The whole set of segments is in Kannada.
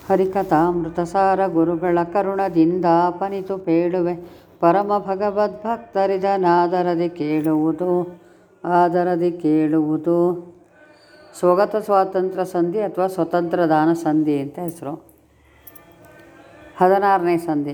ಹರಿಕಥಾಮೃತಸಾರ ಗುರುಗಳ ಕರುಣದಿಂದ ಪನಿತು ಪೇಳುವೆ ಪರಮ ಭಗವದ್ಭಕ್ತರಿದನಾದರದಿ ಕೇಳುವುದು ಆದರದಿ ಕೇಳುವುದು ಸ್ವಗತ ಸ್ವಾತಂತ್ರ್ಯ ಸಂಧಿ ಅಥವಾ ಸ್ವತಂತ್ರ ದಾನ ಸಂಧಿ ಅಂತ ಹೆಸರು ಹದಿನಾರನೇ ಸಂಧಿ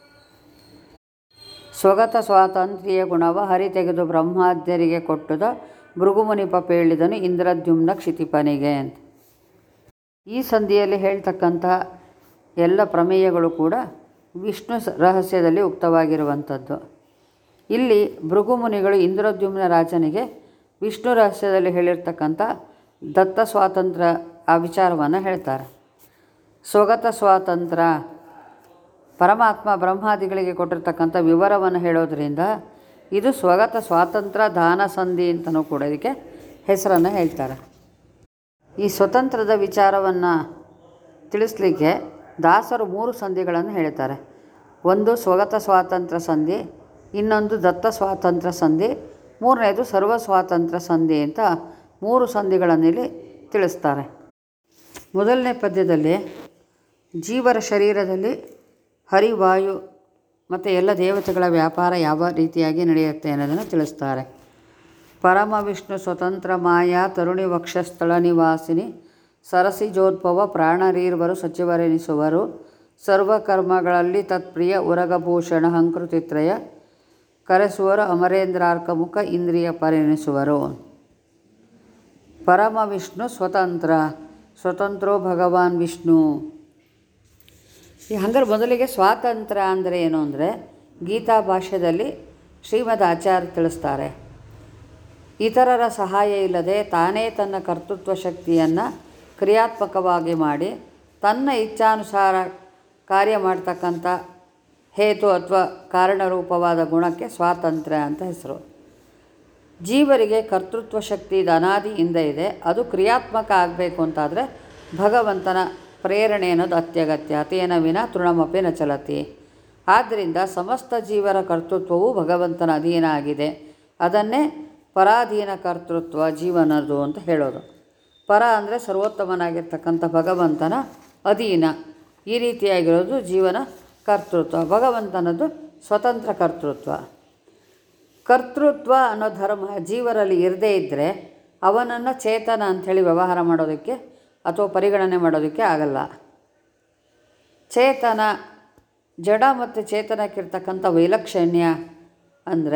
ಸ್ವಗತ ಸ್ವಾತಂತ್ರ್ಯ ಗುಣವ ಹರಿ ತೆಗೆದು ಬ್ರಹ್ಮಾದ್ಯರಿಗೆ ಕೊಟ್ಟುದ ಭೃಗುಮುನಿಪ ಪೇಳಿದನು ಇಂದ್ರದ್ಯುಮ್ನ ಕ್ಷಿತಿಪನಿಗೆ ಅಂತ ಈ ಸಂಧಿಯಲ್ಲಿ ಹೇಳ್ತಕ್ಕಂತಹ ಎಲ್ಲ ಪ್ರಮೇಯಗಳು ಕೂಡ ವಿಷ್ಣು ಸ- ರಹಸ್ಯದಲ್ಲಿ ಉಕ್ತವಾಗಿರುವಂಥದ್ದು ಇಲ್ಲಿ ಭೃಗುಮುನಿಗಳು ಇಂದ್ರದ್ಯುಮ್ನ ರಾಜನಿಗೆ ವಿಷ್ಣು ರಹಸ್ಯದಲ್ಲಿ ಹೇಳಿರ್ತಕ್ಕಂಥ ದತ್ತ ಸ್ವಾತಂತ್ರ್ಯ ಆ ವಿಚಾರವನ್ನು ಹೇಳ್ತಾರೆ ಸ್ವಗತ ಸ್ವಾತಂತ್ರ್ಯ ಪರಮಾತ್ಮ ಬ್ರಹ್ಮಾದಿಗಳಿಗೆ ಕೊಟ್ಟಿರ್ತಕ್ಕಂಥ ವಿವರವನ್ನು ಹೇಳೋದ್ರಿಂದ ಇದು ಸ್ವಗತ ಸ್ವಾತಂತ್ರ್ಯ ದಾನ ಸಂಧಿ ಅಂತಲೂ ಕೂಡ ಇದಕ್ಕೆ ಹೆಸರನ್ನು ಹೇಳ್ತಾರೆ ಈ ಸ್ವತಂತ್ರದ ವಿಚಾರವನ್ನು ತಿಳಿಸ್ಲಿಕ್ಕೆ ದಾಸರು ಮೂರು ಸಂಧಿಗಳನ್ನು ಹೇಳ್ತಾರೆ ಒಂದು ಸ್ವಗತ ಸ್ವಾತಂತ್ರ್ಯ ಸಂಧಿ ಇನ್ನೊಂದು ದತ್ತ ಸ್ವಾತಂತ್ರ್ಯ ಸಂಧಿ ಮೂರನೇದು ಸರ್ವ ಸ್ವಾತಂತ್ರ್ಯ ಸಂಧಿ ಅಂತ ಮೂರು ಸಂಧಿಗಳನ್ನು ಇಲ್ಲಿ ತಿಳಿಸ್ತಾರೆ ಮೊದಲನೇ ಪದ್ಯದಲ್ಲಿ ಜೀವರ ಶರೀರದಲ್ಲಿ ಹರಿವಾಯು ಮತ್ತು ಎಲ್ಲ ದೇವತೆಗಳ ವ್ಯಾಪಾರ ಯಾವ ರೀತಿಯಾಗಿ ನಡೆಯುತ್ತೆ ಅನ್ನೋದನ್ನು ತಿಳಿಸ್ತಾರೆ ಪರಮ ವಿಷ್ಣು ಸ್ವತಂತ್ರ ಮಾಯಾ ತರುಣಿ ವಕ್ಷಸ್ಥಳ ನಿವಾಸಿನಿ ಸರಸಿಜೋದ್ಭವ ಪ್ರಾಣರೀರ್ವರು ಸಚಿವರೆನಿಸುವರು ಸರ್ವಕರ್ಮಗಳಲ್ಲಿ ತತ್ಪ್ರಿಯ ಉರಗಭೂಷಣ ಹಂಕೃತಿತ್ರಯ ಕರೆಸುವರು ಅಮರೇಂದ್ರಾರ್ಕ ಮುಖ ಇಂದ್ರಿಯ ಪರಿಣಿಸುವರು ಪರಮ ವಿಷ್ಣು ಸ್ವತಂತ್ರ ಸ್ವತಂತ್ರೋ ಭಗವಾನ್ ವಿಷ್ಣು ಈ ಹಂಗಾರೆ ಮೊದಲಿಗೆ ಸ್ವಾತಂತ್ರ್ಯ ಅಂದರೆ ಏನು ಅಂದರೆ ಗೀತಾ ಭಾಷ್ಯದಲ್ಲಿ ಶ್ರೀಮದ್ ಆಚಾರ್ಯ ತಿಳಿಸ್ತಾರೆ ಇತರರ ಸಹಾಯ ಇಲ್ಲದೆ ತಾನೇ ತನ್ನ ಕರ್ತೃತ್ವ ಶಕ್ತಿಯನ್ನು ಕ್ರಿಯಾತ್ಮಕವಾಗಿ ಮಾಡಿ ತನ್ನ ಇಚ್ಛಾನುಸಾರ ಕಾರ್ಯ ಮಾಡ್ತಕ್ಕಂಥ ಹೇತು ಅಥವಾ ಕಾರಣರೂಪವಾದ ಗುಣಕ್ಕೆ ಸ್ವಾತಂತ್ರ್ಯ ಅಂತ ಹೆಸರು ಜೀವರಿಗೆ ಕರ್ತೃತ್ವ ಶಕ್ತಿ ಇದು ಅನಾದಿಯಿಂದ ಇದೆ ಅದು ಕ್ರಿಯಾತ್ಮಕ ಆಗಬೇಕು ಅಂತಾದರೆ ಭಗವಂತನ ಪ್ರೇರಣೆ ಅನ್ನೋದು ಅತ್ಯಗತ್ಯ ತೇನ ವಿನ ತೃಣಮಪಿ ನ ಚಲತಿ ಆದ್ದರಿಂದ ಸಮಸ್ತ ಜೀವರ ಕರ್ತೃತ್ವವು ಭಗವಂತನ ಅಧೀನ ಆಗಿದೆ ಅದನ್ನೇ ಪರಾಧೀನ ಕರ್ತೃತ್ವ ಜೀವನದು ಅಂತ ಹೇಳೋದು ಪರ ಅಂದರೆ ಸರ್ವೋತ್ತಮನಾಗಿರ್ತಕ್ಕಂಥ ಭಗವಂತನ ಅಧೀನ ಈ ರೀತಿಯಾಗಿರೋದು ಜೀವನ ಕರ್ತೃತ್ವ ಭಗವಂತನದು ಸ್ವತಂತ್ರ ಕರ್ತೃತ್ವ ಕರ್ತೃತ್ವ ಅನ್ನೋ ಧರ್ಮ ಜೀವರಲ್ಲಿ ಇರದೇ ಇದ್ದರೆ ಅವನನ್ನು ಚೇತನ ಅಂಥೇಳಿ ವ್ಯವಹಾರ ಮಾಡೋದಕ್ಕೆ ಅಥವಾ ಪರಿಗಣನೆ ಮಾಡೋದಕ್ಕೆ ಆಗಲ್ಲ ಚೇತನ ಜಡ ಮತ್ತು ಚೇತನಕ್ಕಿರ್ತಕ್ಕಂಥ ವೈಲಕ್ಷಣ್ಯ ಅಂದರೆ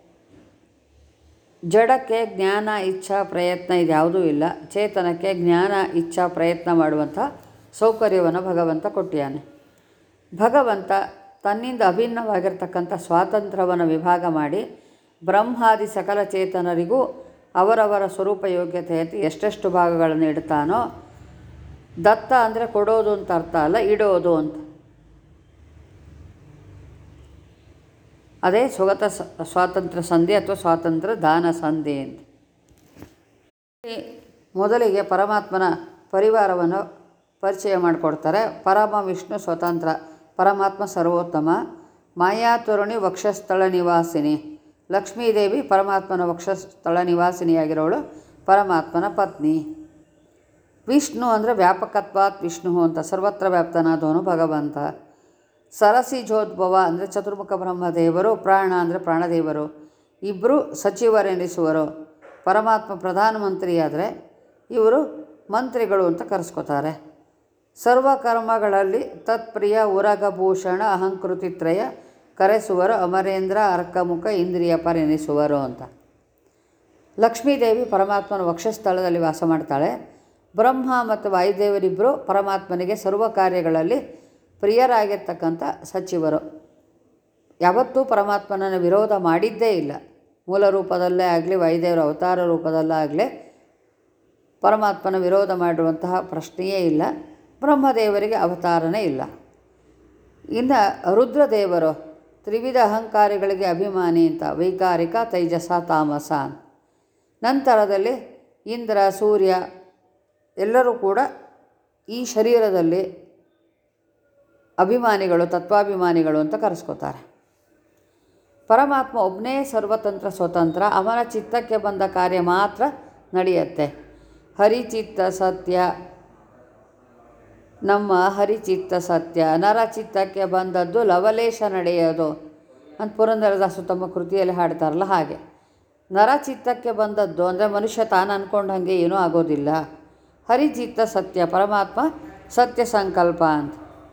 ಜಡಕ್ಕೆ ಜ್ಞಾನ ಇಚ್ಛಾ ಪ್ರಯತ್ನ ಇದ್ಯಾವುದೂ ಇಲ್ಲ ಚೇತನಕ್ಕೆ ಜ್ಞಾನ ಇಚ್ಛಾ ಪ್ರಯತ್ನ ಮಾಡುವಂಥ ಸೌಕರ್ಯವನ್ನು ಭಗವಂತ ಕೊಟ್ಟಿಯಾನೆ ಭಗವಂತ ತನ್ನಿಂದ ಅಭಿನ್ನವಾಗಿರ್ತಕ್ಕಂಥ ಸ್ವಾತಂತ್ರ್ಯವನ್ನು ವಿಭಾಗ ಮಾಡಿ ಬ್ರಹ್ಮಾದಿ ಸಕಲ ಚೇತನರಿಗೂ ಅವರವರ ಸ್ವರೂಪ ಯೋಗ್ಯತೆಯಂತೆ ಎಷ್ಟೆಷ್ಟು ಭಾಗಗಳನ್ನು ಇಡ್ತಾನೋ ದತ್ತ ಅಂದರೆ ಕೊಡೋದು ಅಂತ ಅರ್ಥ ಅಲ್ಲ ಇಡೋದು ಅಂತ ಅದೇ ಸ್ವಗತ ಸ- ಸ್ವಾತಂತ್ರ್ಯ ಸಂಧಿ ಅಥವಾ ಸ್ವಾತಂತ್ರ್ಯ ದಾನ ಸಂಧಿ ಅಂತ ಈ ಮೊದಲಿಗೆ ಪರಮಾತ್ಮನ ಪರಿವಾರವನ್ನು ಪರಿಚಯ ಮಾಡಿಕೊಡ್ತಾರೆ ಪರಮ ವಿಷ್ಣು ಸ್ವತಂತ್ರ ಪರಮಾತ್ಮ ಸರ್ವೋತ್ತಮ ಮಾಯಾತರುಣಿ ವಕ್ಷಸ್ಥಳ ನಿವಾಸಿನಿ ಲಕ್ಷ್ಮೀದೇವಿ ಪರಮಾತ್ಮನ ವಕ್ಷಸ್ಥಳ ನಿವಾಸಿನಿಯಾಗಿರೋಳು ಪರಮಾತ್ಮನ ಪತ್ನಿ ವಿಷ್ಣು ಅಂದರೆ ವ್ಯಾಪಕತ್ವಾತ್ ವಿಷ್ಣು ಅಂತ ಸರ್ವತ್ರ ವ್ಯಾಪ್ತನಾದವನು ಭಗವಂತ ಸರಸಿಜೋದ್ಭವ ಅಂದರೆ ಚತುರ್ಮುಖ ಬ್ರಹ್ಮದೇವರು ಪ್ರಾಣ ಅಂದರೆ ಪ್ರಾಣದೇವರು ಇಬ್ಬರು ಸಚಿವರೆನಿಸುವರು ಪರಮಾತ್ಮ ಪ್ರಧಾನಮಂತ್ರಿಯಾದರೆ ಇವರು ಮಂತ್ರಿಗಳು ಅಂತ ಕರೆಸ್ಕೋತಾರೆ ಸರ್ವಕರ್ಮಗಳಲ್ಲಿ ತತ್ಪ್ರಿಯ ಉರಗಭೂಷಣ ಅಹಂಕೃತಿತ್ರಯ ಕರೆಸುವರು ಅಮರೇಂದ್ರ ಅರ್ಕಮುಖ ಇಂದ್ರಿಯ ಪರಿಣಿಸುವರು ಅಂತ ಲಕ್ಷ್ಮೀದೇವಿ ಪರಮಾತ್ಮನ ವಕ್ಷಸ್ಥಳದಲ್ಲಿ ವಾಸ ಮಾಡ್ತಾಳೆ ಬ್ರಹ್ಮ ಮತ್ತು ವಾಯುದೇವರಿಬ್ಬರು ಪರಮಾತ್ಮನಿಗೆ ಸರ್ವ ಕಾರ್ಯಗಳಲ್ಲಿ ಪ್ರಿಯರಾಗಿರ್ತಕ್ಕಂಥ ಸಚಿವರು ಯಾವತ್ತೂ ಪರಮಾತ್ಮನನ್ನು ವಿರೋಧ ಮಾಡಿದ್ದೇ ಇಲ್ಲ ಮೂಲ ರೂಪದಲ್ಲೇ ಆಗಲಿ ವಾಯುದೇವರ ಅವತಾರ ರೂಪದಲ್ಲೇ ಆಗಲಿ ಪರಮಾತ್ಮನ ವಿರೋಧ ಮಾಡುವಂತಹ ಪ್ರಶ್ನೆಯೇ ಇಲ್ಲ ಬ್ರಹ್ಮದೇವರಿಗೆ ಅವತಾರನೇ ಇಲ್ಲ ಇನ್ನು ರುದ್ರದೇವರು ತ್ರಿವಿಧ ಅಹಂಕಾರಿಗಳಿಗೆ ಅಭಿಮಾನಿ ಅಂತ ವೈಕಾರಿಕ ತೈಜಸ ತಾಮಸ ಅಂತ. ನಂತರದಲ್ಲಿ ಇಂದ್ರ ಸೂರ್ಯ ಎಲ್ಲರೂ ಕೂಡ ಈ ಶರೀರದಲ್ಲಿ ಅಭಿಮಾನಿಗಳು ತತ್ವಾಭಿಮಾನಿಗಳು ಅಂತ ಕರೆಸ್ಕೋತಾರೆ ಪರಮಾತ್ಮ ಒಬ್ಬನೇ ಸರ್ವತಂತ್ರ ಸ್ವತಂತ್ರ ಅವನ ಚಿತ್ತಕ್ಕೆ ಬಂದ ಕಾರ್ಯ ಮಾತ್ರ ನಡೆಯುತ್ತೆ ಹರಿಚಿತ್ತ ಸತ್ಯ ನಮ್ಮ ಹರಿಚಿತ್ತ ಸತ್ಯ ನರಚಿತ್ತಕ್ಕೆ ಬಂದದ್ದು ಲವಲೇಶ ನಡೆಯೋದು ಅಂತ ಪುರಂದರದಾಸು ತಮ್ಮ ಕೃತಿಯಲ್ಲಿ ಹಾಡ್ತಾರಲ್ಲ ಹಾಗೆ ನರಚಿತ್ತಕ್ಕೆ ಬಂದದ್ದು ಅಂದರೆ ಮನುಷ್ಯ ತಾನು ಅಂದ್ಕೊಂಡು ಹಾಗೆ ಏನೂ ಆಗೋದಿಲ್ಲ ಹರಿಚಿತ್ತ ಸತ್ಯ ಪರಮಾತ್ಮ ಸತ್ಯ ಸಂಕಲ್ಪ ಅಂತ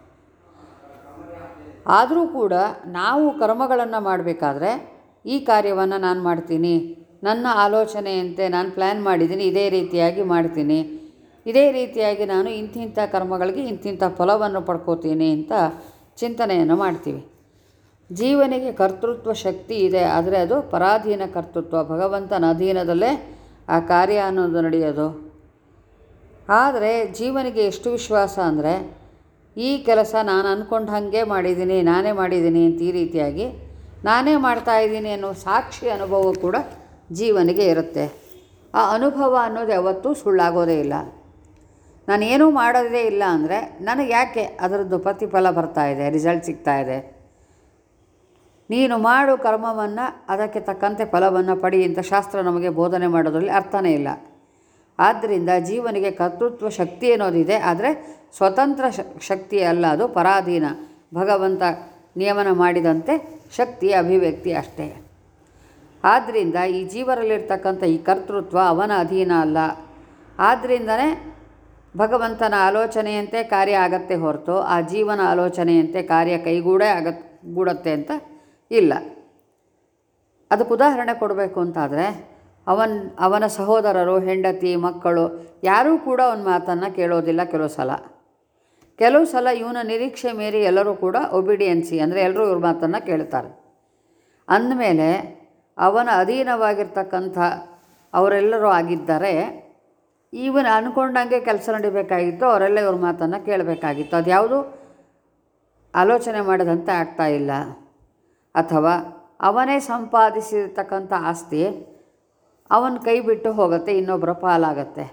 ಆದರೂ ಕೂಡ ನಾವು ಕರ್ಮಗಳನ್ನು ಮಾಡಬೇಕಾದ್ರೆ ಈ ಕಾರ್ಯವನ್ನು ನಾನು ಮಾಡ್ತೀನಿ ನನ್ನ ಆಲೋಚನೆಯಂತೆ ನಾನು ಪ್ಲ್ಯಾನ್ ಮಾಡಿದ್ದೀನಿ ಇದೇ ರೀತಿಯಾಗಿ ಮಾಡ್ತೀನಿ ಇದೇ ರೀತಿಯಾಗಿ ನಾನು ಇಂತಿಂಥ ಕರ್ಮಗಳಿಗೆ ಇಂತಿಂಥ ಫಲವನ್ನು ಪಡ್ಕೋತೀನಿ ಅಂತ ಚಿಂತನೆಯನ್ನು ಮಾಡ್ತೀವಿ ಜೀವನಿಗೆ ಕರ್ತೃತ್ವ ಶಕ್ತಿ ಇದೆ ಆದರೆ ಅದು ಪರಾಧೀನ ಕರ್ತೃತ್ವ ಭಗವಂತನ ಅಧೀನದಲ್ಲೇ ಆ ಕಾರ್ಯ ಅನ್ನೋದು ನಡೆಯೋದು ಆದರೆ ಜೀವನಿಗೆ ಎಷ್ಟು ವಿಶ್ವಾಸ ಅಂದರೆ ಈ ಕೆಲಸ ನಾನು ಅಂದ್ಕೊಂಡು ಹಾಗೆ ಮಾಡಿದ್ದೀನಿ ನಾನೇ ಮಾಡಿದ್ದೀನಿ ಅಂತ ಈ ರೀತಿಯಾಗಿ ನಾನೇ ಮಾಡ್ತಾ ಇದ್ದೀನಿ ಅನ್ನೋ ಸಾಕ್ಷಿ ಅನುಭವ ಕೂಡ ಜೀವನಿಗೆ ಇರುತ್ತೆ ಆ ಅನುಭವ ಅನ್ನೋದು ಯಾವತ್ತೂ ಸುಳ್ಳಾಗೋದೇ ಇಲ್ಲ ನಾನೇನೂ ಮಾಡೋದೇ ಇಲ್ಲ ಅಂದರೆ ನನಗೆ ಯಾಕೆ ಅದರದ್ದು ಪ್ರತಿಫಲ ಬರ್ತಾ ಇದೆ ರಿಸಲ್ಟ್ ಸಿಗ್ತಾ ಇದೆ ನೀನು ಮಾಡು ಕರ್ಮವನ್ನು ಅದಕ್ಕೆ ತಕ್ಕಂತೆ ಫಲವನ್ನು ಪಡಿ ಅಂತ ಶಾಸ್ತ್ರ ನಮಗೆ ಬೋಧನೆ ಮಾಡೋದ್ರಲ್ಲಿ ಅರ್ಥನೇ ಇಲ್ಲ ಆದ್ದರಿಂದ ಜೀವನಿಗೆ ಕರ್ತೃತ್ವ ಶಕ್ತಿ ಅನ್ನೋದಿದೆ ಆದರೆ ಸ್ವತಂತ್ರ ಶ ಶಕ್ತಿ ಅಲ್ಲ ಅದು ಪರಾಧೀನ ಭಗವಂತ ನಿಯಮನ ಮಾಡಿದಂತೆ ಶಕ್ತಿಯ ಅಭಿವ್ಯಕ್ತಿ ಅಷ್ಟೇ ಆದ್ದರಿಂದ ಈ ಜೀವರಲ್ಲಿರ್ತಕ್ಕಂಥ ಈ ಕರ್ತೃತ್ವ ಅವನ ಅಧೀನ ಅಲ್ಲ ಆದ್ದರಿಂದನೇ ಭಗವಂತನ ಆಲೋಚನೆಯಂತೆ ಕಾರ್ಯ ಆಗತ್ತೆ ಹೊರತು ಆ ಜೀವನ ಆಲೋಚನೆಯಂತೆ ಕಾರ್ಯ ಕೈಗೂಡೇ ಆಗತ್ ಗೂಡತ್ತೆ ಅಂತ ಇಲ್ಲ ಅದಕ್ಕೆ ಉದಾಹರಣೆ ಕೊಡಬೇಕು ಅಂತಾದರೆ ಅವನ್ ಅವನ ಸಹೋದರರು ಹೆಂಡತಿ ಮಕ್ಕಳು ಯಾರೂ ಕೂಡ ಅವನ ಮಾತನ್ನು ಕೇಳೋದಿಲ್ಲ ಕೆಲವು ಸಲ ಕೆಲವು ಸಲ ಇವನ ನಿರೀಕ್ಷೆ ಮೀರಿ ಎಲ್ಲರೂ ಕೂಡ ಒಬಿಡಿಯನ್ಸಿ ಅಂದರೆ ಎಲ್ಲರೂ ಇವ್ರ ಮಾತನ್ನು ಕೇಳ್ತಾರೆ ಅಂದಮೇಲೆ ಅವನ ಅಧೀನವಾಗಿರ್ತಕ್ಕಂಥ ಅವರೆಲ್ಲರೂ ಆಗಿದ್ದರೆ ಇವನು ಅಂದ್ಕೊಂಡಂಗೆ ಕೆಲಸ ನಡಿಬೇಕಾಗಿತ್ತು ಅವರೆಲ್ಲ ಇವ್ರ ಮಾತನ್ನು ಕೇಳಬೇಕಾಗಿತ್ತು ಅದ್ಯಾವುದು ಆಲೋಚನೆ ಮಾಡಿದಂತೆ ಆಗ್ತಾ ಇಲ್ಲ ಅಥವಾ ಅವನೇ ಸಂಪಾದಿಸಿರ್ತಕ್ಕಂಥ ಆಸ್ತಿ ಅವನ ಕೈ ಬಿಟ್ಟು ಹೋಗುತ್ತೆ ಇನ್ನೊಬ್ಬರ ಪಾಲಾಗತ್ತೆ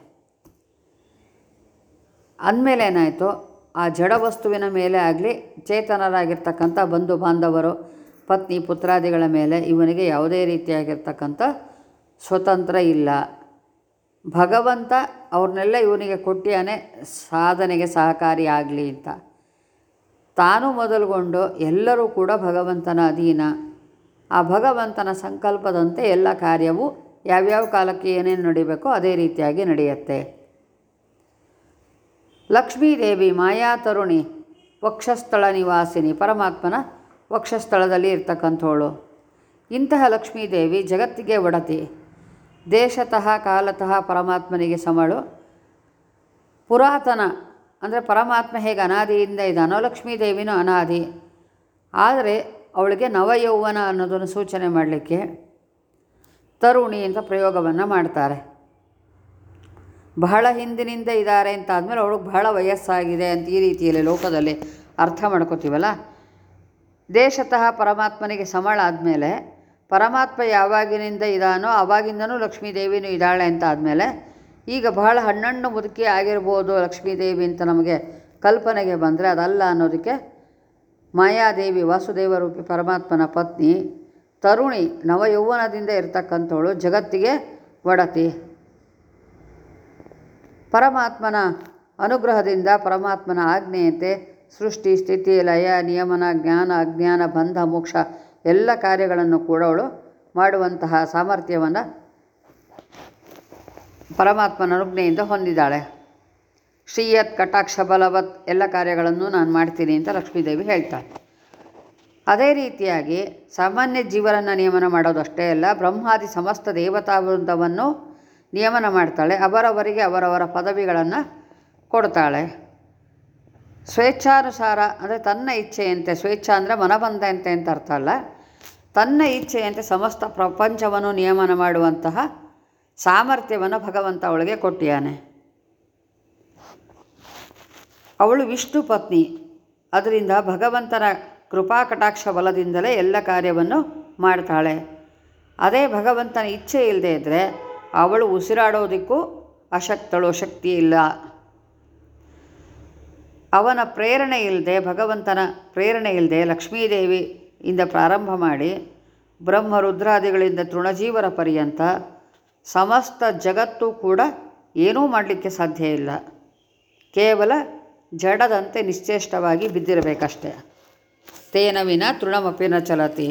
ಅಂದಮೇಲೆ ಏನಾಯಿತು ಆ ಜಡ ವಸ್ತುವಿನ ಮೇಲೆ ಆಗಲಿ ಚೇತನರಾಗಿರ್ತಕ್ಕಂಥ ಬಂಧು ಬಾಂಧವರು ಪತ್ನಿ ಪುತ್ರಾದಿಗಳ ಮೇಲೆ ಇವನಿಗೆ ಯಾವುದೇ ರೀತಿಯಾಗಿರ್ತಕ್ಕಂಥ ಸ್ವತಂತ್ರ ಇಲ್ಲ ಭಗವಂತ ಅವ್ರನ್ನೆಲ್ಲ ಇವನಿಗೆ ಕೊಟ್ಟಿಯಾನೆ ಸಾಧನೆಗೆ ಸಹಕಾರಿ ಆಗಲಿ ಅಂತ ತಾನು ಮೊದಲುಗೊಂಡು ಎಲ್ಲರೂ ಕೂಡ ಭಗವಂತನ ಅಧೀನ ಆ ಭಗವಂತನ ಸಂಕಲ್ಪದಂತೆ ಎಲ್ಲ ಕಾರ್ಯವು ಯಾವ್ಯಾವ ಕಾಲಕ್ಕೆ ಏನೇನು ನಡಿಬೇಕೋ ಅದೇ ರೀತಿಯಾಗಿ ನಡೆಯುತ್ತೆ ಲಕ್ಷ್ಮೀದೇವಿ ಮಾಯಾ ತರುಣಿ ವಕ್ಷಸ್ಥಳ ನಿವಾಸಿನಿ ಪರಮಾತ್ಮನ ವಕ್ಷಸ್ಥಳದಲ್ಲಿ ಇರ್ತಕ್ಕಂಥವಳು ಇಂತಹ ಲಕ್ಷ್ಮೀದೇವಿ ಜಗತ್ತಿಗೆ ಒಡತಿ ದೇಶತಃ ಕಾಲತಃ ಪರಮಾತ್ಮನಿಗೆ ಸಮಳು ಪುರಾತನ ಅಂದರೆ ಪರಮಾತ್ಮ ಹೇಗೆ ಅನಾದಿಯಿಂದ ಇದ್ದಾನೋ ಲಕ್ಷ್ಮೀದೇವಿನೂ ಅನಾದಿ ಆದರೆ ಅವಳಿಗೆ ನವಯೌವನ ಅನ್ನೋದನ್ನು ಸೂಚನೆ ಮಾಡಲಿಕ್ಕೆ ತರುಣಿ ಅಂತ ಪ್ರಯೋಗವನ್ನು ಮಾಡ್ತಾರೆ ಬಹಳ ಹಿಂದಿನಿಂದ ಇದ್ದಾರೆ ಅಂತ ಆದಮೇಲೆ ಅವಳಿಗೆ ಬಹಳ ವಯಸ್ಸಾಗಿದೆ ಅಂತ ಈ ರೀತಿಯಲ್ಲಿ ಲೋಕದಲ್ಲಿ ಅರ್ಥ ಮಾಡ್ಕೋತೀವಲ್ಲ ದೇಶತಃ ಪರಮಾತ್ಮನಿಗೆ ಸಮಳಾದಮೇಲೆ ಪರಮಾತ್ಮ ಯಾವಾಗಿನಿಂದ ಇದ್ದಾನೋ ಆವಾಗಿಂದನೂ ಲಕ್ಷ್ಮೀದೇವಿನೂ ಇದ್ದಾಳೆ ಅಂತ ಆದಮೇಲೆ ಈಗ ಬಹಳ ಹಣ್ಣಣ್ಣು ಮುದುಕಿ ಆಗಿರ್ಬೋದು ಲಕ್ಷ್ಮೀದೇವಿ ಅಂತ ನಮಗೆ ಕಲ್ಪನೆಗೆ ಬಂದರೆ ಅದಲ್ಲ ಅನ್ನೋದಕ್ಕೆ ಮಾಯಾದೇವಿ ವಾಸುದೇವ ರೂಪಿ ಪರಮಾತ್ಮನ ಪತ್ನಿ ತರುಣಿ ನವಯೌವನದಿಂದ ಇರ್ತಕ್ಕಂಥವಳು ಜಗತ್ತಿಗೆ ಒಡತಿ ಪರಮಾತ್ಮನ ಅನುಗ್ರಹದಿಂದ ಪರಮಾತ್ಮನ ಆಜ್ಞೆಯಂತೆ ಸೃಷ್ಟಿ ಸ್ಥಿತಿ ಲಯ ನಿಯಮನ ಜ್ಞಾನ ಅಜ್ಞಾನ ಬಂಧ ಮೋಕ್ಷ ಎಲ್ಲ ಕಾರ್ಯಗಳನ್ನು ಕೂಡ ಅವಳು ಮಾಡುವಂತಹ ಸಾಮರ್ಥ್ಯವನ್ನು ಪರಮಾತ್ಮನ ಅನುಜ್ಞೆಯಿಂದ ಹೊಂದಿದ್ದಾಳೆ ಶ್ರೀಯತ್ ಕಟಾಕ್ಷ ಬಲವತ್ ಎಲ್ಲ ಕಾರ್ಯಗಳನ್ನು ನಾನು ಮಾಡ್ತೀನಿ ಅಂತ ಲಕ್ಷ್ಮೀದೇವಿ ಹೇಳ್ತಾಳೆ ಅದೇ ರೀತಿಯಾಗಿ ಸಾಮಾನ್ಯ ಜೀವರನ್ನು ನಿಯಮನ ಮಾಡೋದಷ್ಟೇ ಅಲ್ಲ ಬ್ರಹ್ಮಾದಿ ಸಮಸ್ತ ದೇವತಾ ವೃಂದವನ್ನು ನಿಯಮನ ಮಾಡ್ತಾಳೆ ಅವರವರಿಗೆ ಅವರವರ ಪದವಿಗಳನ್ನು ಕೊಡ್ತಾಳೆ ಸ್ವೇಚ್ಛಾನುಸಾರ ಅಂದರೆ ತನ್ನ ಇಚ್ಛೆಯಂತೆ ಸ್ವೇಚ್ಛಾ ಅಂದರೆ ಮನಬಂದಂತೆ ಅಂತ ಅರ್ಥ ಅಲ್ಲ ತನ್ನ ಇಚ್ಛೆಯಂತೆ ಸಮಸ್ತ ಪ್ರಪಂಚವನ್ನು ನಿಯಮನ ಮಾಡುವಂತಹ ಸಾಮರ್ಥ್ಯವನ್ನು ಭಗವಂತ ಅವಳಿಗೆ ಕೊಟ್ಟಿಯಾನೆ ಅವಳು ವಿಷ್ಣು ಪತ್ನಿ ಅದರಿಂದ ಭಗವಂತನ ಕೃಪಾ ಕಟಾಕ್ಷ ಬಲದಿಂದಲೇ ಎಲ್ಲ ಕಾರ್ಯವನ್ನು ಮಾಡ್ತಾಳೆ ಅದೇ ಭಗವಂತನ ಇಚ್ಛೆ ಇಲ್ಲದೆ ಇದ್ದರೆ ಅವಳು ಉಸಿರಾಡೋದಕ್ಕೂ ಅಶಕ್ತಳು ಶಕ್ತಿ ಇಲ್ಲ ಅವನ ಪ್ರೇರಣೆ ಇಲ್ಲದೆ ಭಗವಂತನ ಪ್ರೇರಣೆ ಇಲ್ಲದೆ ಲಕ್ಷ್ಮೀದೇವಿ ಇಂದ ಪ್ರಾರಂಭ ಮಾಡಿ ಬ್ರಹ್ಮ ರುದ್ರಾದಿಗಳಿಂದ ತೃಣಜೀವರ ಪರ್ಯಂತ ಸಮಸ್ತ ಜಗತ್ತು ಕೂಡ ಏನೂ ಮಾಡಲಿಕ್ಕೆ ಸಾಧ್ಯ ಇಲ್ಲ ಕೇವಲ ಜಡದಂತೆ ನಿಶ್ಚೇಷ್ಟವಾಗಿ ಬಿದ್ದಿರಬೇಕಷ್ಟೆ ತೇನ ವಿನ ತೃಣಮಪಿನ ಚಲತಿ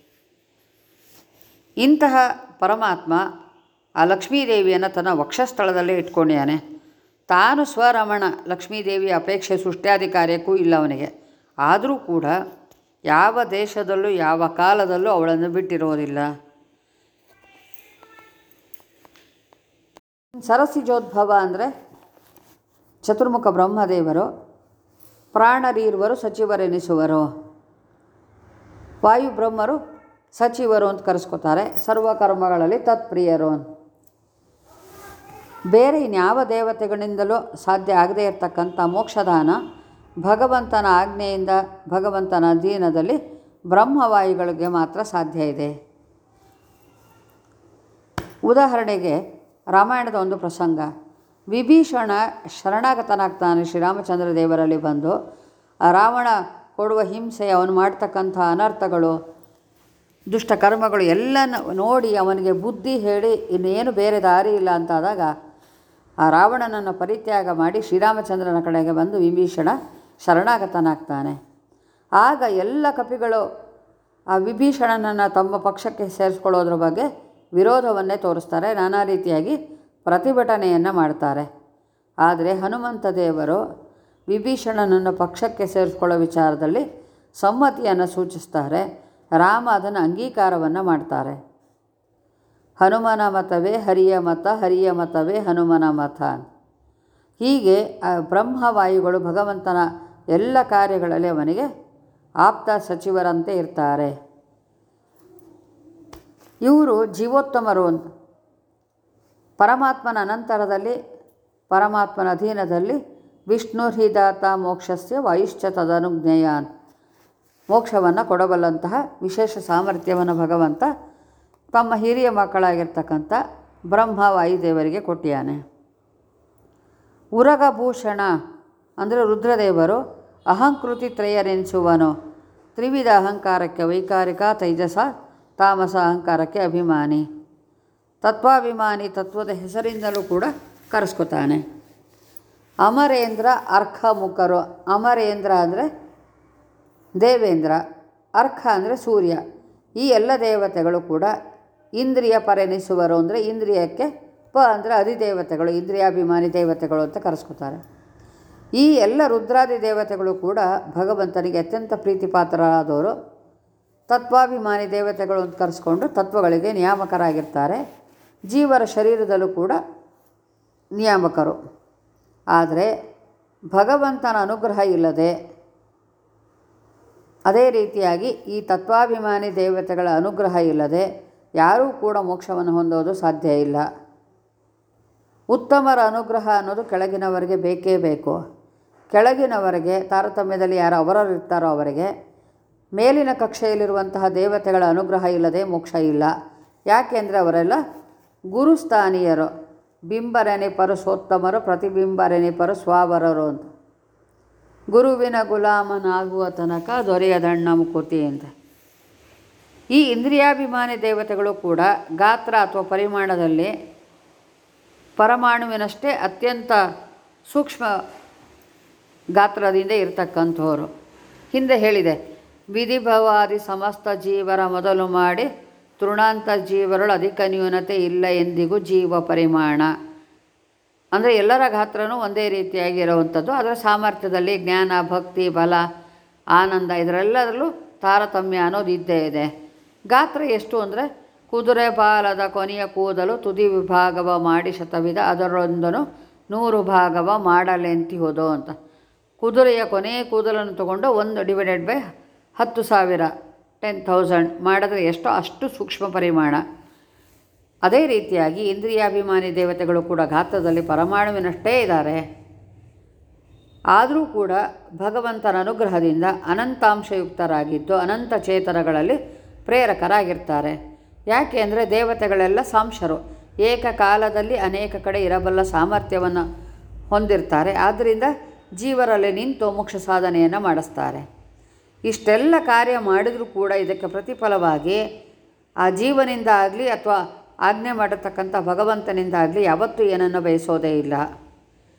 ಇಂತಹ ಪರಮಾತ್ಮ ಆ ಲಕ್ಷ್ಮೀದೇವಿಯನ್ನು ತನ್ನ ವಕ್ಷಸ್ಥಳದಲ್ಲೇ ಇಟ್ಕೊಂಡಿದ್ದಾನೆ ತಾನು ಸ್ವರಮಣ ಲಕ್ಷ್ಮೀದೇವಿಯ ಅಪೇಕ್ಷೆ ಸೃಷ್ಟ್ಯಾದಿ ಕಾರ್ಯಕ್ಕೂ ಇಲ್ಲ ಅವನಿಗೆ ಆದರೂ ಕೂಡ ಯಾವ ದೇಶದಲ್ಲೂ ಯಾವ ಕಾಲದಲ್ಲೂ ಅವಳನ್ನು ಬಿಟ್ಟಿರೋದಿಲ್ಲ ಸರಸಿಜೋದ್ಭವ ಅಂದರೆ ಚತುರ್ಮುಖ ಬ್ರಹ್ಮದೇವರು ಪ್ರಾಣರೀರ್ವರು ಸಚಿವರೆನಿಸುವರು ವಾಯು ಬ್ರಹ್ಮರು ಸಚಿವರು ಅಂತ ಕರೆಸ್ಕೋತಾರೆ ಸರ್ವಕರ್ಮಗಳಲ್ಲಿ ತತ್ಪ್ರಿಯರು ಅಂತ ಬೇರೆ ಇನ್ಯಾವ ದೇವತೆಗಳಿಂದಲೂ ಸಾಧ್ಯ ಆಗದೇ ಇರತಕ್ಕಂಥ ಮೋಕ್ಷದಾನ ಭಗವಂತನ ಆಜ್ಞೆಯಿಂದ ಭಗವಂತನ ಅಧೀನದಲ್ಲಿ ಬ್ರಹ್ಮವಾಯುಗಳಿಗೆ ಮಾತ್ರ ಸಾಧ್ಯ ಇದೆ ಉದಾಹರಣೆಗೆ ರಾಮಾಯಣದ ಒಂದು ಪ್ರಸಂಗ ವಿಭೀಷಣ ಶರಣಾಗತನಾಗ್ತಾನೆ ಶ್ರೀರಾಮಚಂದ್ರ ದೇವರಲ್ಲಿ ಬಂದು ಆ ರಾವಣ ಕೊಡುವ ಹಿಂಸೆ ಅವನು ಮಾಡ್ತಕ್ಕಂಥ ಅನರ್ಥಗಳು ದುಷ್ಟ ಕರ್ಮಗಳು ಎಲ್ಲ ನೋಡಿ ಅವನಿಗೆ ಬುದ್ಧಿ ಹೇಳಿ ಇನ್ನೇನು ಬೇರೆ ದಾರಿ ಇಲ್ಲ ಅಂತಾದಾಗ ಆ ರಾವಣನನ್ನು ಪರಿತ್ಯಾಗ ಮಾಡಿ ಶ್ರೀರಾಮಚಂದ್ರನ ಕಡೆಗೆ ಬಂದು ವಿಭೀಷಣ ಶರಣಾಗತನಾಗ್ತಾನೆ ಆಗ ಎಲ್ಲ ಕಪಿಗಳು ಆ ವಿಭೀಷಣನನ್ನು ತಮ್ಮ ಪಕ್ಷಕ್ಕೆ ಸೇರಿಸ್ಕೊಳ್ಳೋದ್ರ ಬಗ್ಗೆ ವಿರೋಧವನ್ನೇ ತೋರಿಸ್ತಾರೆ ನಾನಾ ರೀತಿಯಾಗಿ ಪ್ರತಿಭಟನೆಯನ್ನು ಮಾಡ್ತಾರೆ ಆದರೆ ಹನುಮಂತ ದೇವರು ವಿಭೀಷಣನನ್ನು ಪಕ್ಷಕ್ಕೆ ಸೇರಿಸ್ಕೊಳ್ಳೋ ವಿಚಾರದಲ್ಲಿ ಸಮ್ಮತಿಯನ್ನು ಸೂಚಿಸ್ತಾರೆ ರಾಮ ಅದನ್ನು ಅಂಗೀಕಾರವನ್ನು ಮಾಡ್ತಾರೆ ಹನುಮನ ಮತವೇ ಹರಿಯ ಮತ ಹರಿಯ ಮತವೇ ಹನುಮನ ಮತ ಹೀಗೆ ಆ ಬ್ರಹ್ಮವಾಯುಗಳು ಭಗವಂತನ ಎಲ್ಲ ಕಾರ್ಯಗಳಲ್ಲಿ ಅವನಿಗೆ ಆಪ್ತ ಸಚಿವರಂತೆ ಇರ್ತಾರೆ ಇವರು ಜೀವೋತ್ತಮರು ಅಂತ ಪರಮಾತ್ಮನ ಅನಂತರದಲ್ಲಿ ಪರಮಾತ್ಮನ ಅಧೀನದಲ್ಲಿ ವಿಷ್ಣು ಹೃದಾತ ಮೋಕ್ಷಸ್ಯ ವಾಯುಶ್ಚ ತದನುಜ್ಞೇಯ ಅಂತ ಮೋಕ್ಷವನ್ನು ಕೊಡಬಲ್ಲಂತಹ ವಿಶೇಷ ಸಾಮರ್ಥ್ಯವನ್ನು ಭಗವಂತ ತಮ್ಮ ಹಿರಿಯ ಮಕ್ಕಳಾಗಿರ್ತಕ್ಕಂಥ ಬ್ರಹ್ಮ ವಾಯುದೇವರಿಗೆ ಕೊಟ್ಟಿಯಾನೆ ಉರಗಭೂಷಣ ಅಂದರೆ ರುದ್ರದೇವರು ಅಹಂಕೃತಿ ತ್ರಯರೆನಿಸುವನು ತ್ರಿವಿಧ ಅಹಂಕಾರಕ್ಕೆ ವೈಕಾರಿಕ ತೈಜಸ ತಾಮಸ ಅಹಂಕಾರಕ್ಕೆ ಅಭಿಮಾನಿ ತತ್ವಾಭಿಮಾನಿ ತತ್ವದ ಹೆಸರಿಂದಲೂ ಕೂಡ ಕರೆಸ್ಕೊತಾನೆ ಅಮರೇಂದ್ರ ಅರ್ಕಮುಖರು ಅಮರೇಂದ್ರ ಅಂದರೆ ದೇವೇಂದ್ರ ಅರ್ಕ ಅಂದರೆ ಸೂರ್ಯ ಈ ಎಲ್ಲ ದೇವತೆಗಳು ಕೂಡ ಇಂದ್ರಿಯ ಪರೆನಿಸುವರು ಅಂದರೆ ಇಂದ್ರಿಯಕ್ಕೆ ಪ ಅಂದರೆ ಅಧಿದೇವತೆಗಳು ಇಂದ್ರಿಯಾಭಿಮಾನಿ ದೇವತೆಗಳು ಅಂತ ಕರೆಸ್ಕೊತಾರೆ ಈ ಎಲ್ಲ ರುದ್ರಾದಿ ದೇವತೆಗಳು ಕೂಡ ಭಗವಂತನಿಗೆ ಅತ್ಯಂತ ಪ್ರೀತಿಪಾತ್ರರಾದವರು ತತ್ವಾಭಿಮಾನಿ ದೇವತೆಗಳು ಅಂತ ಕರೆಸ್ಕೊಂಡು ತತ್ವಗಳಿಗೆ ನಿಯಾಮಕರಾಗಿರ್ತಾರೆ ಜೀವರ ಶರೀರದಲ್ಲೂ ಕೂಡ ನಿಯಾಮಕರು ಆದರೆ ಭಗವಂತನ ಅನುಗ್ರಹ ಇಲ್ಲದೆ ಅದೇ ರೀತಿಯಾಗಿ ಈ ತತ್ವಾಭಿಮಾನಿ ದೇವತೆಗಳ ಅನುಗ್ರಹ ಇಲ್ಲದೆ ಯಾರೂ ಕೂಡ ಮೋಕ್ಷವನ್ನು ಹೊಂದೋದು ಸಾಧ್ಯ ಇಲ್ಲ ಉತ್ತಮರ ಅನುಗ್ರಹ ಅನ್ನೋದು ಕೆಳಗಿನವರಿಗೆ ಬೇಕೇ ಬೇಕು ಕೆಳಗಿನವರಿಗೆ ತಾರತಮ್ಯದಲ್ಲಿ ಯಾರು ಅವರವರು ಇರ್ತಾರೋ ಅವರಿಗೆ ಮೇಲಿನ ಕಕ್ಷೆಯಲ್ಲಿರುವಂತಹ ದೇವತೆಗಳ ಅನುಗ್ರಹ ಇಲ್ಲದೆ ಮೋಕ್ಷ ಇಲ್ಲ ಯಾಕೆಂದರೆ ಅವರೆಲ್ಲ ಗುರುಸ್ಥಾನೀಯರು ಬಿಂಬರೆನಿಪರು ಸೋತ್ತಮರು ಪ್ರತಿಬಿಂಬರೆನಿಪರು ಸ್ವಾವರರು ಅಂತ ಗುರುವಿನ ಗುಲಾಮನಾಗುವ ತನಕ ದೊರೆಯದಣ್ಣ ಮುಕುತಿ ಅಂತ ಈ ಇಂದ್ರಿಯಾಭಿಮಾನಿ ದೇವತೆಗಳು ಕೂಡ ಗಾತ್ರ ಅಥವಾ ಪರಿಮಾಣದಲ್ಲಿ ಪರಮಾಣುವಿನಷ್ಟೇ ಅತ್ಯಂತ ಸೂಕ್ಷ್ಮ ಗಾತ್ರದಿಂದ ಇರತಕ್ಕಂಥವ್ರು ಹಿಂದೆ ಹೇಳಿದೆ ವಿಧಿಭವಾದಿ ಸಮಸ್ತ ಜೀವರ ಮೊದಲು ಮಾಡಿ ತೃಣಾಂತ ಜೀವರಳು ಅಧಿಕ ನ್ಯೂನತೆ ಇಲ್ಲ ಎಂದಿಗೂ ಜೀವ ಪರಿಮಾಣ ಅಂದರೆ ಎಲ್ಲರ ಗಾತ್ರನೂ ಒಂದೇ ರೀತಿಯಾಗಿ ಇರುವಂಥದ್ದು ಅದರ ಸಾಮರ್ಥ್ಯದಲ್ಲಿ ಜ್ಞಾನ ಭಕ್ತಿ ಬಲ ಆನಂದ ಇದರೆಲ್ಲದರಲ್ಲೂ ತಾರತಮ್ಯ ಅನ್ನೋದು ಇದ್ದೇ ಇದೆ ಗಾತ್ರ ಎಷ್ಟು ಅಂದರೆ ಕುದುರೆ ಬಾಲದ ಕೊನೆಯ ಕೂದಲು ತುದಿ ವಿಭಾಗವ ಮಾಡಿ ಶತವಿಧ ಅದರೊಂದನು ನೂರು ಭಾಗವ ಮಾಡಲೆಂತಿಹುದು ಅಂತ ಕುದುರೆಯ ಕೊನೆಯ ಕೂದಲನ್ನು ತಗೊಂಡು ಒಂದು ಡಿವೈಡೆಡ್ ಬೈ ಹತ್ತು ಸಾವಿರ ಟೆನ್ ಥೌಸಂಡ್ ಮಾಡಿದ್ರೆ ಎಷ್ಟೋ ಅಷ್ಟು ಸೂಕ್ಷ್ಮ ಪರಿಮಾಣ ಅದೇ ರೀತಿಯಾಗಿ ಇಂದ್ರಿಯಾಭಿಮಾನಿ ದೇವತೆಗಳು ಕೂಡ ಗಾತ್ರದಲ್ಲಿ ಪರಮಾಣುವಿನಷ್ಟೇ ಇದ್ದಾರೆ ಆದರೂ ಕೂಡ ಭಗವಂತನ ಅನುಗ್ರಹದಿಂದ ಅನಂತಾಂಶಯುಕ್ತರಾಗಿದ್ದು ಅನಂತ ಚೇತನಗಳಲ್ಲಿ ಪ್ರೇರಕರಾಗಿರ್ತಾರೆ ಯಾಕೆ ಅಂದರೆ ದೇವತೆಗಳೆಲ್ಲ ಸಾಂಶರು ಏಕಕಾಲದಲ್ಲಿ ಅನೇಕ ಕಡೆ ಇರಬಲ್ಲ ಸಾಮರ್ಥ್ಯವನ್ನು ಹೊಂದಿರ್ತಾರೆ ಆದ್ದರಿಂದ ಜೀವರಲ್ಲಿ ನಿಂತು ಮೋಕ್ಷ ಸಾಧನೆಯನ್ನು ಮಾಡಿಸ್ತಾರೆ ಇಷ್ಟೆಲ್ಲ ಕಾರ್ಯ ಮಾಡಿದರೂ ಕೂಡ ಇದಕ್ಕೆ ಪ್ರತಿಫಲವಾಗಿ ಆ ಜೀವನಿಂದ ಆಗಲಿ ಅಥವಾ ಆಜ್ಞೆ ಮಾಡಿರ್ತಕ್ಕಂಥ ಭಗವಂತನಿಂದ ಆಗಲಿ ಯಾವತ್ತೂ ಏನನ್ನು ಬಯಸೋದೇ ಇಲ್ಲ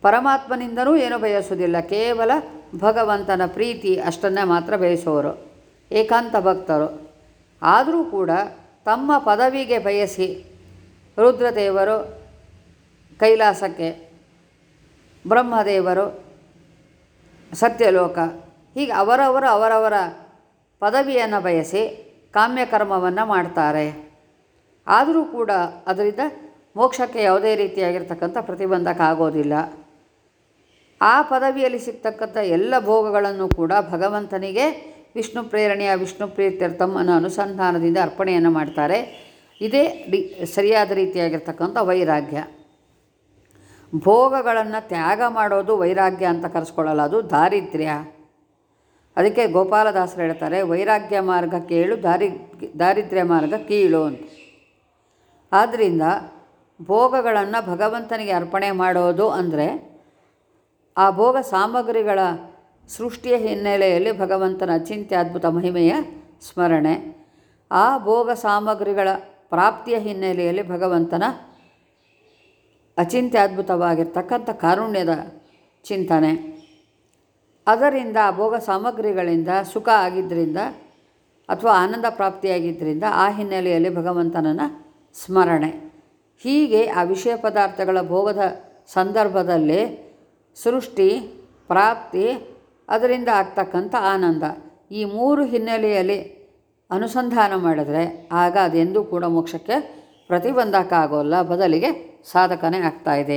ಪರಮಾತ್ಮನಿಂದನೂ ಏನು ಬಯಸುವುದಿಲ್ಲ ಕೇವಲ ಭಗವಂತನ ಪ್ರೀತಿ ಅಷ್ಟನ್ನೇ ಮಾತ್ರ ಬಯಸುವವರು ಏಕಾಂತ ಭಕ್ತರು ಆದರೂ ಕೂಡ ತಮ್ಮ ಪದವಿಗೆ ಬಯಸಿ ರುದ್ರದೇವರು ಕೈಲಾಸಕ್ಕೆ ಬ್ರಹ್ಮದೇವರು ಸತ್ಯಲೋಕ ಹೀಗೆ ಅವರವರು ಅವರವರ ಪದವಿಯನ್ನು ಬಯಸಿ ಕಾಮ್ಯಕರ್ಮವನ್ನು ಮಾಡ್ತಾರೆ ಆದರೂ ಕೂಡ ಅದರಿಂದ ಮೋಕ್ಷಕ್ಕೆ ಯಾವುದೇ ರೀತಿಯಾಗಿರ್ತಕ್ಕಂಥ ಪ್ರತಿಬಂಧಕ ಆಗೋದಿಲ್ಲ ಆ ಪದವಿಯಲ್ಲಿ ಸಿಗ್ತಕ್ಕಂಥ ಎಲ್ಲ ಭೋಗಗಳನ್ನು ಕೂಡ ಭಗವಂತನಿಗೆ ವಿಷ್ಣು ಪ್ರೇರಣೆಯ ವಿಷ್ಣು ಪ್ರೀತ್ಯರ್ಥಂ ಅನ್ನೋ ಅನುಸಂಧಾನದಿಂದ ಅರ್ಪಣೆಯನ್ನು ಮಾಡ್ತಾರೆ ಇದೇ ಡಿ ಸರಿಯಾದ ರೀತಿಯಾಗಿರ್ತಕ್ಕಂಥ ವೈರಾಗ್ಯ ಭೋಗಗಳನ್ನು ತ್ಯಾಗ ಮಾಡೋದು ವೈರಾಗ್ಯ ಅಂತ ಕರೆಸ್ಕೊಳ್ಳಲ್ಲ ಅದು ದಾರಿದ್ರ್ಯ ಅದಕ್ಕೆ ಗೋಪಾಲದಾಸರು ಹೇಳ್ತಾರೆ ವೈರಾಗ್ಯ ಮಾರ್ಗ ಕೇಳು ದಾರಿ ದಾರಿದ್ರ್ಯ ಮಾರ್ಗ ಕೀಳು ಅಂತ ಆದ್ದರಿಂದ ಭೋಗಗಳನ್ನು ಭಗವಂತನಿಗೆ ಅರ್ಪಣೆ ಮಾಡೋದು ಅಂದರೆ ಆ ಭೋಗ ಸಾಮಗ್ರಿಗಳ ಸೃಷ್ಟಿಯ ಹಿನ್ನೆಲೆಯಲ್ಲಿ ಭಗವಂತನ ಅಚಿಂತ್ಯದ್ಭುತ ಮಹಿಮೆಯ ಸ್ಮರಣೆ ಆ ಭೋಗ ಸಾಮಗ್ರಿಗಳ ಪ್ರಾಪ್ತಿಯ ಹಿನ್ನೆಲೆಯಲ್ಲಿ ಭಗವಂತನ ಅಚಿಂತ್ಯದ್ಭುತವಾಗಿರ್ತಕ್ಕಂಥ ಕಾರುಣ್ಯದ ಚಿಂತನೆ ಅದರಿಂದ ಆ ಭೋಗ ಸಾಮಗ್ರಿಗಳಿಂದ ಸುಖ ಆಗಿದ್ದರಿಂದ ಅಥವಾ ಆನಂದ ಪ್ರಾಪ್ತಿಯಾಗಿದ್ದರಿಂದ ಆ ಹಿನ್ನೆಲೆಯಲ್ಲಿ ಭಗವಂತನನ್ನು ಸ್ಮರಣೆ ಹೀಗೆ ಆ ವಿಷಯ ಪದಾರ್ಥಗಳ ಭೋಗದ ಸಂದರ್ಭದಲ್ಲಿ ಸೃಷ್ಟಿ ಪ್ರಾಪ್ತಿ ಅದರಿಂದ ಆಗ್ತಕ್ಕಂಥ ಆನಂದ ಈ ಮೂರು ಹಿನ್ನೆಲೆಯಲ್ಲಿ ಅನುಸಂಧಾನ ಮಾಡಿದ್ರೆ ಆಗ ಅದೆಂದೂ ಕೂಡ ಮೋಕ್ಷಕ್ಕೆ ಪ್ರತಿಬಂಧಕ ಆಗೋಲ್ಲ ಬದಲಿಗೆ ಸಾಧಕನೇ ಆಗ್ತಾ ಇದೆ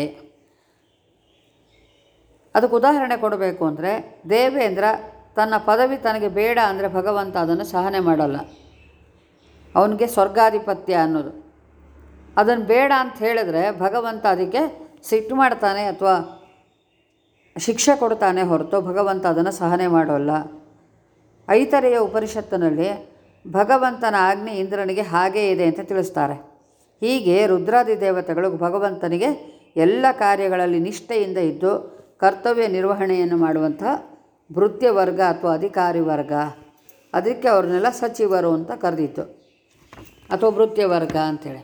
ಅದಕ್ಕೆ ಉದಾಹರಣೆ ಕೊಡಬೇಕು ಅಂದರೆ ದೇವೇಂದ್ರ ತನ್ನ ಪದವಿ ತನಗೆ ಬೇಡ ಅಂದರೆ ಭಗವಂತ ಅದನ್ನು ಸಹನೆ ಮಾಡಲ್ಲ ಅವನಿಗೆ ಸ್ವರ್ಗಾಧಿಪತ್ಯ ಅನ್ನೋದು ಅದನ್ನು ಬೇಡ ಅಂತ ಹೇಳಿದ್ರೆ ಭಗವಂತ ಅದಕ್ಕೆ ಸಿಟ್ಟು ಮಾಡ್ತಾನೆ ಅಥವಾ ಶಿಕ್ಷೆ ಕೊಡ್ತಾನೆ ಹೊರತು ಭಗವಂತ ಅದನ್ನು ಸಹನೆ ಮಾಡೋಲ್ಲ ಐತರೆಯ ಉಪನಿಷತ್ತಿನಲ್ಲಿ ಭಗವಂತನ ಆಜ್ಞೆ ಇಂದ್ರನಿಗೆ ಹಾಗೇ ಇದೆ ಅಂತ ತಿಳಿಸ್ತಾರೆ ಹೀಗೆ ರುದ್ರಾದಿ ದೇವತೆಗಳು ಭಗವಂತನಿಗೆ ಎಲ್ಲ ಕಾರ್ಯಗಳಲ್ಲಿ ನಿಷ್ಠೆಯಿಂದ ಇದ್ದು ಕರ್ತವ್ಯ ನಿರ್ವಹಣೆಯನ್ನು ಮಾಡುವಂಥ ಭೃತ್ಯ ವರ್ಗ ಅಥವಾ ಅಧಿಕಾರಿ ವರ್ಗ ಅದಕ್ಕೆ ಅವ್ರನ್ನೆಲ್ಲ ಸಚಿವರು ಅಂತ ಕರೆದಿತ್ತು ಅಥವಾ ಭೃತ್ಯ ವರ್ಗ ಅಂಥೇಳಿ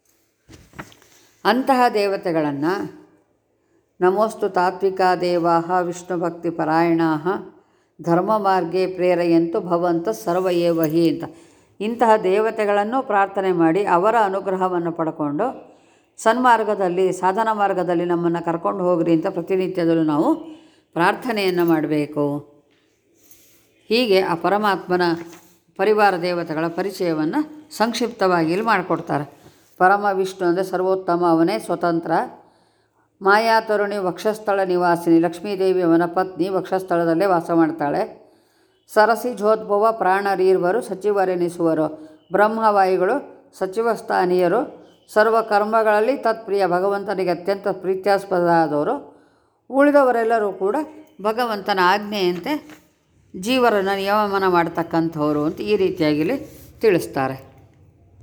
ಅಂತಹ ದೇವತೆಗಳನ್ನು ನಮೋಸ್ತು ತಾತ್ವಿಕಾ ದೇವಾ ವಿಷ್ಣು ಭಕ್ತಿ ಪರಾಯಣಾ ಧರ್ಮ ಮಾರ್ಗೆ ಪ್ರೇರೆಯಂತು ಭವಂತ ಸರ್ವ ಏವ ಹಿ ಅಂತ ಇಂತಹ ದೇವತೆಗಳನ್ನು ಪ್ರಾರ್ಥನೆ ಮಾಡಿ ಅವರ ಅನುಗ್ರಹವನ್ನು ಪಡ್ಕೊಂಡು ಸನ್ಮಾರ್ಗದಲ್ಲಿ ಸಾಧನ ಮಾರ್ಗದಲ್ಲಿ ನಮ್ಮನ್ನು ಕರ್ಕೊಂಡು ಹೋಗ್ರಿ ಅಂತ ಪ್ರತಿನಿತ್ಯದಲ್ಲೂ ನಾವು ಪ್ರಾರ್ಥನೆಯನ್ನು ಮಾಡಬೇಕು ಹೀಗೆ ಆ ಪರಮಾತ್ಮನ ಪರಿವಾರ ದೇವತೆಗಳ ಪರಿಚಯವನ್ನು ಸಂಕ್ಷಿಪ್ತವಾಗಿ ಇಲ್ಲಿ ಮಾಡಿಕೊಡ್ತಾರೆ ಪರಮ ವಿಷ್ಣು ಅಂದರೆ ಸರ್ವೋತ್ತಮ ಅವನೇ ಸ್ವತಂತ್ರ ಮಾಯಾತರುಣಿ ವಕ್ಷಸ್ಥಳ ನಿವಾಸಿನಿ ಲಕ್ಷ್ಮೀದೇವಿ ಅವನ ಪತ್ನಿ ವಕ್ಷಸ್ಥಳದಲ್ಲೇ ವಾಸ ಮಾಡ್ತಾಳೆ ಸರಸಿ ಜೋದ್ಭವ ಪ್ರಾಣರೀರ್ವರು ಸಚಿವರೆನಿಸುವರು ಬ್ರಹ್ಮವಾಯುಗಳು ಸಚಿವ ಸ್ಥಾನೀಯರು ಸರ್ವ ಕರ್ಮಗಳಲ್ಲಿ ತತ್ಪ್ರಿಯ ಭಗವಂತನಿಗೆ ಅತ್ಯಂತ ಪ್ರೀತ್ಯಾಸ್ಪದರಾದವರು ಉಳಿದವರೆಲ್ಲರೂ ಕೂಡ ಭಗವಂತನ ಆಜ್ಞೆಯಂತೆ ಜೀವರನ್ನು ನಿಯಮನ ಮಾಡ್ತಕ್ಕಂಥವ್ರು ಅಂತ ಈ ರೀತಿಯಾಗಿ ಇಲ್ಲಿ ತಿಳಿಸ್ತಾರೆ